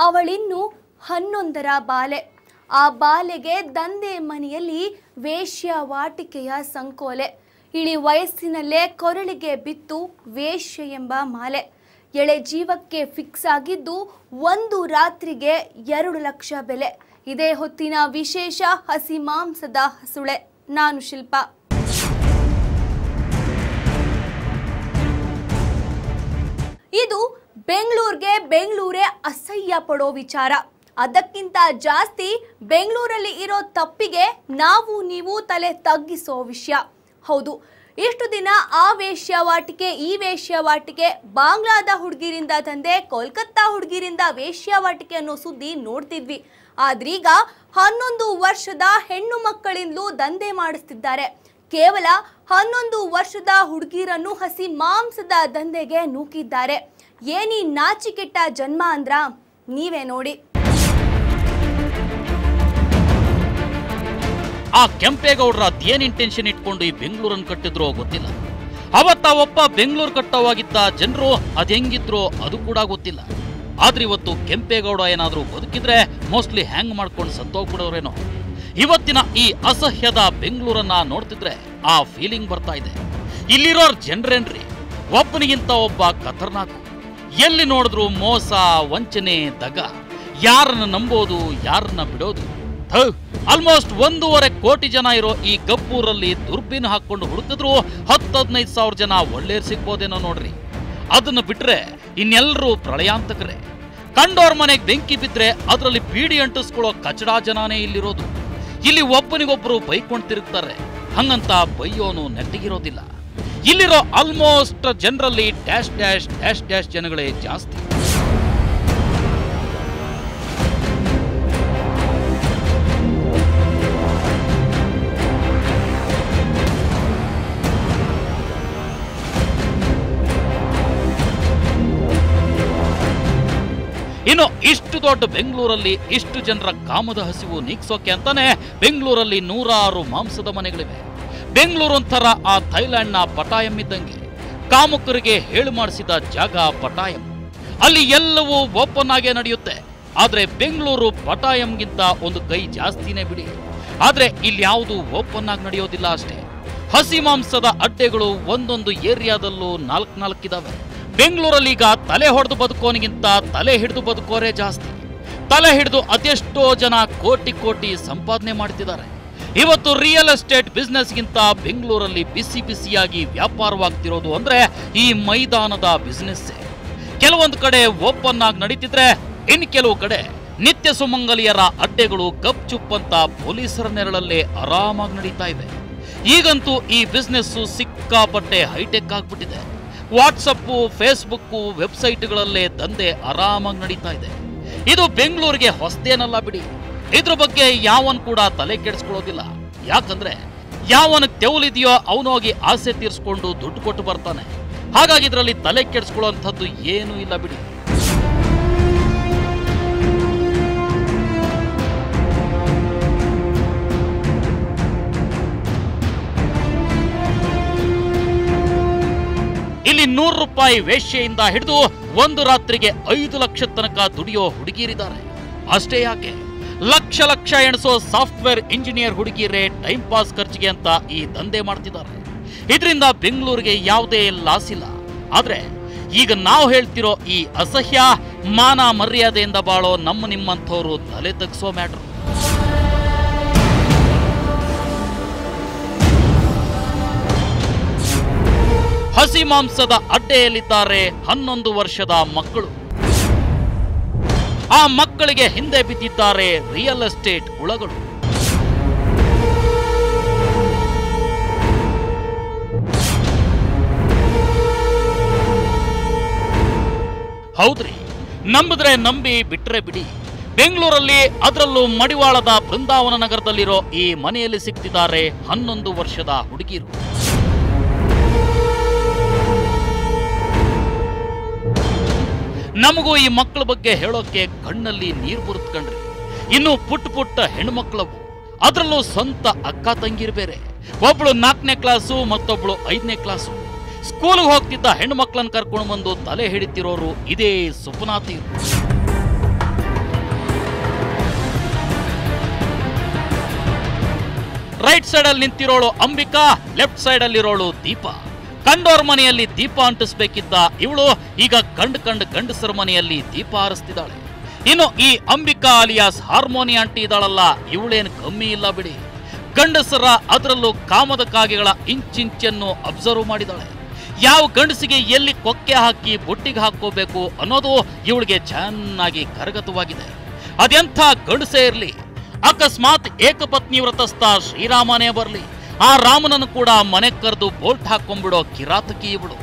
ಅವಳಿನ್ನು ಹನ್ನೊಂದರ ಬಾಲೆ ಆ ಬಾಲೆಗೆ ದಂಧೆ ಮನೆಯಲ್ಲಿ ವೇಶ್ಯಾವಾಟಿಕೆಯ ಸಂಕೋಲೆ ಇಳಿ ವಯಸ್ಸಿನಲ್ಲೇ ಕೊರಳಿಗೆ ಬಿತ್ತು ವೇಶ್ಯ ಎಂಬ ಮಾಲೆ ಎಳೆ ಜೀವಕ್ಕೆ ಫಿಕ್ಸ್ ಆಗಿದ್ದು ಒಂದು ರಾತ್ರಿಗೆ ಎರಡು ಲಕ್ಷ ಬೆಲೆ ಇದೇ ಹೊತ್ತಿನ ವಿಶೇಷ ಹಸಿ ಮಾಂಸದ ಹಸುಳೆ ನಾನು ಶಿಲ್ಪ ಇದು ಬೆಂಗಳೂರಿಗೆ ಬೆಂಗಳೂರೇ ಅಸಹ್ಯ ಪಡೋ ವಿಚಾರ ಅದಕ್ಕಿಂತ ಜಾಸ್ತಿ ಬೆಂಗಳೂರಲ್ಲಿ ಇರೋ ತಪ್ಪಿಗೆ ನಾವು ನೀವು ತಲೆ ತಗ್ಗಿಸೋ ವಿಷಯ ಹೌದು ಇಷ್ಟು ದಿನ ಆ ವೇಶ್ಯಾವಾಟಿಕೆ ಈ ವೇಶ್ಯಾವಾಟಿಕೆ ಬಾಂಗ್ಲಾದ ಹುಡುಗಿರಿಂದ ತಂದೆ ಕೋಲ್ಕತ್ತಾ ಹುಡುಗಿರಿಂದ ವೇಶ್ಯಾವಾಟಿಕೆ ಅನ್ನೋ ಸುದ್ದಿ ನೋಡ್ತಿದ್ವಿ ಆದ್ರೀಗ ಹನ್ನೊಂದು ವರ್ಷದ ಹೆಣ್ಣು ಮಕ್ಕಳಿಂದಲೂ ದಂಧೆ ಮಾಡಿಸ್ತಿದ್ದಾರೆ ಕೇವಲ ಹನ್ನೊಂದು ವರ್ಷದ ಹುಡುಗಿರನ್ನು ಹಸಿ ಮಾಂಸದ ದಂಧೆಗೆ ನೂಕಿದ್ದಾರೆ ಏನಿ ನಾಚಿಕೆಟ್ಟ ಜನ್ಮ ಅಂದ್ರ ನೀವೇ ನೋಡಿ ಆ ಕೆಂಪೇಗೌಡರ ಅದೇನ್ ಇಂಟೆನ್ಷನ್ ಇಟ್ಕೊಂಡು ಈ ಬೆಂಗಳೂರನ್ನು ಕಟ್ಟಿದ್ರೋ ಗೊತ್ತಿಲ್ಲ ಅವತ್ತ ಒಬ್ಬ ಬೆಂಗಳೂರು ಕಟ್ಟೋವಾಗಿದ್ದ ಜನರು ಅದ್ ಹೆಂಗಿದ್ರೋ ಅದು ಕೂಡ ಗೊತ್ತಿಲ್ಲ ಆದ್ರೆ ಇವತ್ತು ಕೆಂಪೇಗೌಡ ಏನಾದ್ರೂ ಬದುಕಿದ್ರೆ ಮೋಸ್ಟ್ಲಿ ಹ್ಯಾಂಗ್ ಮಾಡ್ಕೊಂಡು ಸತ್ತೋಗ್ಬಿಡೋರೇನೋ ಇವತ್ತಿನ ಈ ಅಸಹ್ಯದ ಬೆಂಗಳೂರನ್ನ ನೋಡ್ತಿದ್ರೆ ಆ ಫೀಲಿಂಗ್ ಬರ್ತಾ ಇದೆ ಇಲ್ಲಿರೋರ್ ಜನರೇನ್ರಿ ಒಬ್ಬನಿಗಿಂತ ಒಬ್ಬ ಖತರ್ನಾಕು ಎಲ್ಲಿ ನೋಡಿದ್ರು ಮೋಸ ವಂಚನೆ ದಗ ಯಾರನ್ನ ನಂಬೋದು ಯಾರನ್ನ ಬಿಡೋದು ಆಲ್ಮೋಸ್ಟ್ ಒಂದೂವರೆ ಕೋಟಿ ಜನ ಇರೋ ಈ ಗಬ್ಬೂರಲ್ಲಿ ದುರ್ಬೀನ್ ಹಾಕೊಂಡು ಹುಡುಕಿದ್ರು ಹತ್ತು ಹದಿನೈದು ಸಾವಿರ ಜನ ಒಳ್ಳೆಯರ್ ಸಿಗ್ಬೋದೇನೋ ನೋಡ್ರಿ ಅದನ್ನ ಬಿಟ್ರೆ ಇನ್ನೆಲ್ಲರೂ ಪ್ರಳಯಾಂತಕರೇ ಕಂಡೋರ್ ಮನೆಗೆ ಬೆಂಕಿ ಬಿದ್ರೆ ಅದರಲ್ಲಿ ಬೀಡಿ ಅಂಟಿಸ್ಕೊಳ್ಳೋ ಕಚಡಾ ಜನನೇ ಇಲ್ಲಿರೋದು ಇಲ್ಲಿ ಒಬ್ಬನಿಗೊಬ್ಬರು ಬೈಕೊಂಡು ತಿರುಗ್ತಾರೆ ಹಂಗಂತ ಬೈಯೋನು ನೆಟ್ಟಿಗಿರೋದಿಲ್ಲ ಇಲ್ಲಿರೋ ಆಲ್ಮೋಸ್ಟ್ ಜನರಲ್ಲಿ ಡ್ಯಾಶ್ ಡ್ಯಾಶ್ ಡ್ಯಾಶ್ ಡ್ಯಾಶ್ ಜನಗಳೇ ಜಾಸ್ತಿ ಇನ್ನು ಇಷ್ಟು ದೊಡ್ಡ ಬೆಂಗಳೂರಲ್ಲಿ ಇಷ್ಟು ಜನರ ಕಾಮದ ಹಸಿವು ನೀಗ್ಸೋಕೆ ಅಂತಾನೆ ಬೆಂಗಳೂರಲ್ಲಿ ನೂರಾರು ಮಾಂಸದ ಮನೆಗಳಿವೆ ಬೆಂಗಳೂರು ಒಂಥರ ಆ ಥೈಲ್ಯಾಂಡ್ನ ಪಟಾಯಂ ಇದ್ದಂಗೆ ಕಾಮುಕರಿಗೆ ಹೇಳು ಮಾಡಿಸಿದ ಜಾಗ ಪಟಾಯಂ ಅಲ್ಲಿ ಎಲ್ಲವೂ ಓಪನ್ ಆಗೇ ನಡೆಯುತ್ತೆ ಆದ್ರೆ ಬೆಂಗಳೂರು ಪಟಾಯಂಗಿಂತ ಒಂದು ಕೈ ಜಾಸ್ತಿನೇ ಬಿಡಿ ಆದ್ರೆ ಇಲ್ಲಿ ಯಾವುದು ಓಪನ್ ಆಗಿ ನಡೆಯೋದಿಲ್ಲ ಅಷ್ಟೇ ಹಸಿ ಮಾಂಸದ ಅಡ್ಡೆಗಳು ಒಂದೊಂದು ಏರಿಯಾದಲ್ಲೂ ನಾಲ್ಕು ನಾಲ್ಕಿದಾವೆ ಬೆಂಗಳೂರಲ್ಲಿ ಈಗ ತಲೆ ಹೊಡೆದು ಬದುಕೋನಿಗಿಂತ ತಲೆ ಹಿಡಿದು ಬದುಕೋರೇ ಜಾಸ್ತಿ ತಲೆ ಹಿಡಿದು ಅದೆಷ್ಟೋ ಜನ ಕೋಟಿ ಕೋಟಿ ಸಂಪಾದನೆ ಮಾಡ್ತಿದ್ದಾರೆ ಇವತ್ತು ರಿಯಲ್ ಎಸ್ಟೇಟ್ ಬಿಸ್ನೆಸ್ಗಿಂತ ಬೆಂಗಳೂರಲ್ಲಿ ಬಿಸಿ ಬಿಸಿಯಾಗಿ ವ್ಯಾಪಾರವಾಗ್ತಿರೋದು ಅಂದ್ರೆ ಈ ಮೈದಾನದ ಬಿಸ್ನೆಸ್ ಕೆಲವೊಂದು ಕಡೆ ಓಪನ್ ಆಗಿ ನಡೀತಿದ್ರೆ ಇನ್ ಕೆಲವು ಕಡೆ ನಿತ್ಯ ಸುಮಂಗಲಿಯರ ಅಡ್ಡೆಗಳು ಗಪ್ ಚುಪ್ ಅಂತ ಪೊಲೀಸರ ನೆರಳಲ್ಲೇ ಆರಾಮಾಗಿ ನಡೀತಾ ಇವೆ ಈಗಂತೂ ಈ ಬಿಸ್ನೆಸ್ ಸಿಕ್ಕಾಪಟ್ಟೆ ಹೈಟೆಕ್ ಆಗ್ಬಿಟ್ಟಿದೆ ವಾಟ್ಸಪ್ಪು ಫೇಸ್ಬುಕ್ಕು ವೆಬ್ಸೈಟ್ಗಳಲ್ಲೇ ದಂಧೆ ಆರಾಮಾಗಿ ನಡೀತಾ ಇದೆ ಇದು ಬೆಂಗಳೂರಿಗೆ ಹೊಸದೇನಲ್ಲ ಬಿಡಿ ಇದ್ರ ಬಗ್ಗೆ ಯಾವನ್ ಕೂಡ ತಲೆ ಕೆಡಿಸ್ಕೊಳ್ಳೋದಿಲ್ಲ ಯಾಕಂದ್ರೆ ಯಾವನಿಗೆ ತೆವಲಿದೆಯೋ ಅವನೋಗಿ ಆಸೆ ತೀರಿಸ್ಕೊಂಡು ದುಡ್ಡು ಕೊಟ್ಟು ಬರ್ತಾನೆ ಹಾಗಾಗಿ ಇದರಲ್ಲಿ ತಲೆ ಕೆಡಿಸ್ಕೊಳ್ಳೋಂಥದ್ದು ಏನೂ ಇಲ್ಲ ಬಿಡಿ ಇಲ್ಲಿ ನೂರು ರೂಪಾಯಿ ವೇಶ್ಯೆಯಿಂದ ಹಿಡಿದು ಒಂದು ರಾತ್ರಿಗೆ ಐದು ಲಕ್ಷ ತನಕ ದುಡಿಯೋ ಹುಡುಗಿಯರಿದ್ದಾರೆ ಅಷ್ಟೇ ಯಾಕೆ ಲಕ್ಷ ಲಕ್ಷ ಎಣಿಸೋ ಸಾಫ್ಟ್ವೇರ್ ಇಂಜಿನಿಯರ್ ಹುಡುಗಿಯರೇ ಟೈಮ್ ಪಾಸ್ ಖರ್ಚಿಗೆ ಅಂತ ಈ ದಂಧೆ ಮಾಡ್ತಿದ್ದಾರೆ ಇದರಿಂದ ಬೆಂಗಳೂರಿಗೆ ಯಾವುದೇ ಲಾಸ್ ಇಲ್ಲ ಆದ್ರೆ ಈಗ ನಾವು ಹೇಳ್ತಿರೋ ಈ ಅಸಹ್ಯ ಮಾನ ಮರ್ಯಾದೆಯಿಂದ ಬಾಳೋ ನಮ್ಮ ನಿಮ್ಮಂಥವ್ರು ತಲೆ ತಗ್ಸೋ ಮ್ಯಾಟ್ರು ಹಸಿ ಮಾಂಸದ ಅಡ್ಡೆಯಲ್ಲಿದ್ದಾರೆ ಹನ್ನೊಂದು ವರ್ಷದ ಮಕ್ಕಳು ಆ ಮಕ್ಕಳಿಗೆ ಹಿಂದೆ ಬಿದ್ದಿದ್ದಾರೆ ರಿಯಲ್ ಎಸ್ಟೇಟ್ ಹುಳಗಳು ಹೌದ್ರಿ ನಂಬಿದ್ರೆ ನಂಬಿ ಬಿಟ್ರೆ ಬಿಡಿ ಬೆಂಗಳೂರಲ್ಲಿ ಅದರಲ್ಲೂ ಮಡಿವಾಳದ ಬೃಂದಾವನ ನಗರದಲ್ಲಿರೋ ಈ ಮನೆಯಲ್ಲಿ ಸಿಗ್ತಿದ್ದಾರೆ ಹನ್ನೊಂದು ವರ್ಷದ ಹುಡುಗಿರು ನಮಗೂ ಈ ಮಕ್ಕಳ ಬಗ್ಗೆ ಹೇಳೋಕೆ ಕಣ್ಣಲ್ಲಿ ನೀರು ಬರುತ್ಕಂಡ್ರಿ ಇನ್ನು ಪುಟ್ಟ ಪುಟ್ಟ ಹೆಣ್ಮಕ್ಳವು ಅದರಲ್ಲೂ ಸ್ವಂತ ಅಕ್ಕ ತಂಗಿರು ಬೇರೆ ಒಬ್ಳು ನಾಲ್ಕನೇ ಕ್ಲಾಸು ಮತ್ತೊಬ್ಳು ಐದನೇ ಕ್ಲಾಸು ಸ್ಕೂಲ್ಗೆ ಹೋಗ್ತಿದ್ದ ಹೆಣ್ಣು ಮಕ್ಕಳನ್ನ ಕರ್ಕೊಂಡು ಬಂದು ತಲೆ ಹಿಡಿತಿರೋರು ಇದೇ ಸುಪನಾತಿ ರೈಟ್ ಸೈಡ್ ಅಲ್ಲಿ ನಿಂತಿರೋಳು ಅಂಬಿಕಾ ಲೆಫ್ಟ್ ಸೈಡ್ ಅಲ್ಲಿರೋಳು ದೀಪ ಕಂಡೋರ್ ಮನೆಯಲ್ಲಿ ದೀಪ ಅಂಟಿಸ್ಬೇಕಿದ್ದ ಇವಳು ಈಗ ಕಂಡ್ ಕಂಡ್ ಗಂಡಸರ ಮನೆಯಲ್ಲಿ ದೀಪ ಹಾರಿಸ್ತಿದ್ದಾಳೆ ಇನ್ನು ಈ ಅಂಬಿಕಾ ಅಲಿಯಾಸ್ ಹಾರ್ಮೋನಿ ಆಂಟಿ ಇದ್ದಾಳಲ್ಲ ಇವಳೇನು ಕಮ್ಮಿ ಇಲ್ಲ ಬಿಡಿ ಗಂಡಸರ ಅದರಲ್ಲೂ ಕಾಮದ ಕಾಗೆಗಳ ಇಂಚಿಂಚನ್ನು ಅಬ್ಸರ್ವ್ ಮಾಡಿದಾಳೆ ಯಾವ ಗಂಡಸಿಗೆ ಎಲ್ಲಿ ಕೊಕ್ಕೆ ಹಾಕಿ ಬುಟ್ಟಿಗೆ ಹಾಕೋಬೇಕು ಅನ್ನೋದು ಇವಳಿಗೆ ಚೆನ್ನಾಗಿ ಕರಗತವಾಗಿದೆ ಅದೆಂಥ ಗಂಡಸೇ ಇರಲಿ ಅಕಸ್ಮಾತ್ ಏಕಪತ್ನಿ ವ್ರತಸ್ಥ ಶ್ರೀರಾಮನೇ ಬರಲಿ ಆ ರಾಮನನ್ನು ಕೂಡ ಮನೆ ಕರೆದು ಬೋಲ್ಟ್ ಹಾಕೊಂಡ್ಬಿಡೋ ಕಿರಾತಕಿ ಇವಳು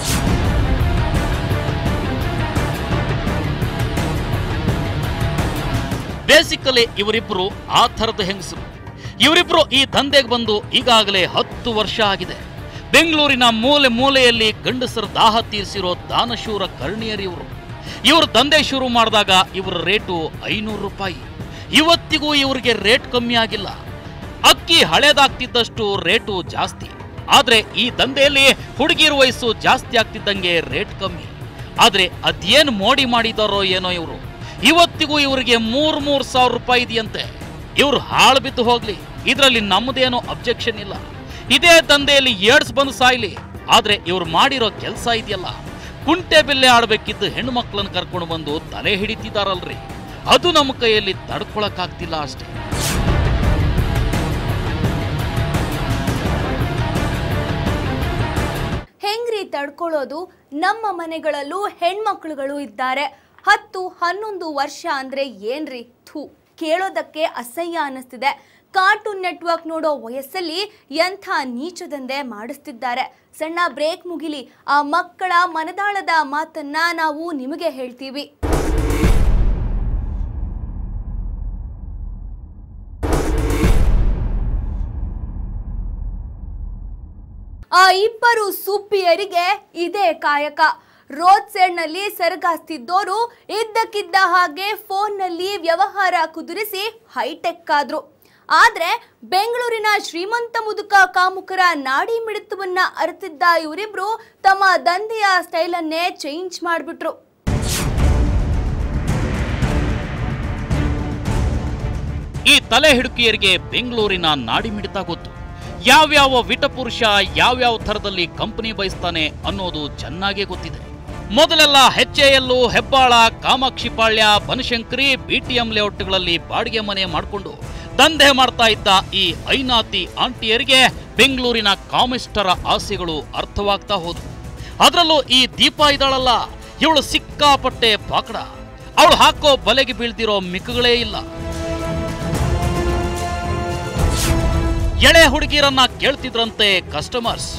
ಬೇಸಿಕಲಿ ಇವರಿಬ್ರು ಆ ಥರದ ಹೆಂಗಸರು ಇವರಿಬ್ರು ಈ ದಂಧೆಗೆ ಬಂದು ಈಗಾಗಲೇ ಹತ್ತು ವರ್ಷ ಆಗಿದೆ ಬೆಂಗಳೂರಿನ ಮೂಲೆ ಮೂಲೆಯಲ್ಲಿ ಗಂಡಸರ ದಾಹ ತೀರಿಸಿರೋ ದಾನಶೂರ ಕರ್ಣಿಯರ್ ಇವರು ಇವರು ದಂಧೆ ಶುರು ಮಾಡಿದಾಗ ಇವರ ರೇಟು ಐನೂರು ರೂಪಾಯಿ ಇವತ್ತಿಗೂ ಇವರಿಗೆ ರೇಟ್ ಕಮ್ಮಿ ಆಗಿಲ್ಲ ಅಕ್ಕಿ ಹಳೇದಾಗ್ತಿದ್ದಷ್ಟು ರೇಟು ಜಾಸ್ತಿ ಆದ್ರೆ ಈ ದಂಧೆಯಲ್ಲಿ ಹುಡುಗಿರ ವಯಸ್ಸು ಜಾಸ್ತಿ ಆಗ್ತಿದ್ದಂಗೆ ರೇಟ್ ಕಮ್ಮಿ ಆದ್ರೆ ಅದೇನು ಮೋಡಿ ಮಾಡಿದಾರೋ ಏನೋ ಇವರು ಇವತ್ತಿಗೂ ಇವರಿಗೆ ಮೂರ್ ಮೂರ್ ಸಾವಿರ ರೂಪಾಯಿ ಇದೆಯಂತೆ ಇವ್ರು ಹಾಳು ಬಿದ್ದು ಹೋಗ್ಲಿ ಇದರಲ್ಲಿ ನಮ್ಮದೇನೋ ಅಬ್ಜೆಕ್ಷನ್ ಇಲ್ಲ ಇದೇ ದಂಧೆಯಲ್ಲಿ ಏಡ್ಸ್ ಬಂದು ಸಾಯ್ಲಿ ಆದ್ರೆ ಇವ್ರು ಮಾಡಿರೋ ಕೆಲಸ ಇದೆಯಲ್ಲ ಕುಂಟೆ ಬಿಲ್ಲೆ ಆಡ್ಬೇಕಿದ್ದು ಹೆಣ್ಣು ಮಕ್ಕಳನ್ನ ಕರ್ಕೊಂಡು ಬಂದು ತಲೆ ಹಿಡಿತಿದಾರಲ್ರಿ ಅದು ನಮ್ಮ ಕೈಯಲ್ಲಿ ತಡ್ಕೊಳಕ್ಕಾಗ್ತಿಲ್ಲ ಅಷ್ಟೇ ಹೆಂಗ್ರಿ ತಡ್ಕೊಳ್ಳೋದು ನಮ್ಮ ಮನೆಗಳಲ್ಲೂ ಹೆಣ್ಮಕ್ಳುಗಳು ಇದ್ದಾರೆ ಹತ್ತು ಹನ್ನೊಂದು ವರ್ಷ ಅಂದ್ರೆ ಏನ್ರಿ ಥೂ ಕೇಳೋದಕ್ಕೆ ಅಸಹ್ಯ ಅನ್ನಿಸ್ತಿದೆ ಕಾರ್ಟೂನ್ ನೆಟ್ವರ್ಕ್ ನೋಡೋ ವಯಸ್ಸಲ್ಲಿ ಎಂಥ ನೀಚದಂದೆ ಮಾಡಿಸ್ತಿದ್ದಾರೆ ಸಣ್ಣ ಬ್ರೇಕ್ ಮುಗಿಲಿ ಆ ಮಕ್ಕಳ ಮನದಾಳದ ಮಾತನ್ನ ನಾವು ನಿಮಗೆ ಹೇಳ್ತೀವಿ ಆ ಇಬ್ಬರು ಸುಪ್ಪಿಯರಿಗೆ ಇದೇ ಕಾಯಕ ರೋಡ್ ಸೈಡ್ನಲ್ಲಿ ಸೆರಗಾಸ್ತಿದ್ದೋರು ಇದ್ದಕ್ಕಿದ್ದ ಹಾಗೆ ಫೋನ್ನಲ್ಲಿ ವ್ಯವಹಾರ ಕುದುರಿಸಿ ಹೈಟೆಕ್ ಆದ್ರು ಆದ್ರೆ ಬೆಂಗಳೂರಿನ ಶ್ರೀಮಂತ ಮುದುಕ ಕಾಮುಕರ ನಾಡಿ ಮಿಡಿತವನ್ನ ಅರಿತಿದ್ದ ಇವರಿಬ್ರು ತಮ್ಮ ದಂಧೆಯ ಸ್ಟೈಲನ್ನೇ ಚೇಂಜ್ ಮಾಡಿಬಿಟ್ರು ಈ ತಲೆ ಹಿಡುಕಿಯರಿಗೆ ಬೆಂಗಳೂರಿನ ನಾಡಿ ಮಿಡಿತ ಗೊತ್ತು ಯಾವ್ಯಾವ ವಿಟಪುರುಷ ಯಾವ್ಯಾವ ಥರದಲ್ಲಿ ಕಂಪನಿ ಬಯಸ್ತಾನೆ ಅನ್ನೋದು ಚೆನ್ನಾಗೇ ಗೊತ್ತಿದೆ ಮೊದಲೆಲ್ಲ ಹೆಚ್ಎಎಲ್ಲು ಹೆಬ್ಬಾಳ ಕಾಮಾಕ್ಷಿಪಾಳ್ಯ ಬನಶಂಕರಿ ಬಿಟಿಎಂ ಲೇಔಟ್ಗಳಲ್ಲಿ ಬಾಡಿಗೆ ಮನೆ ಮಾಡಿಕೊಂಡು ದಂಧೆ ಮಾಡ್ತಾ ಇದ್ದ ಈ ಐನಾತಿ ಆಂಟಿಯರಿಗೆ ಬೆಂಗಳೂರಿನ ಕಾಮಿಸ್ಟರ ಆಸೆಗಳು ಅರ್ಥವಾಗ್ತಾ ಹೋದ್ವು ಅದರಲ್ಲೂ ಈ ದೀಪ ಇದ್ದಾಳಲ್ಲ ಇವಳು ಸಿಕ್ಕಾಪಟ್ಟೆ ಪಾಕಡ ಅವಳು ಹಾಕೋ ಬಲೆಗೆ ಬೀಳ್ದಿರೋ ಮಿಕ್ಕುಗಳೇ ಇಲ್ಲ ಎಳೆ ಹುಡುಗಿರನ್ನ ಕೇಳ್ತಿದ್ರಂತೆ ಕಸ್ಟಮರ್ಸ್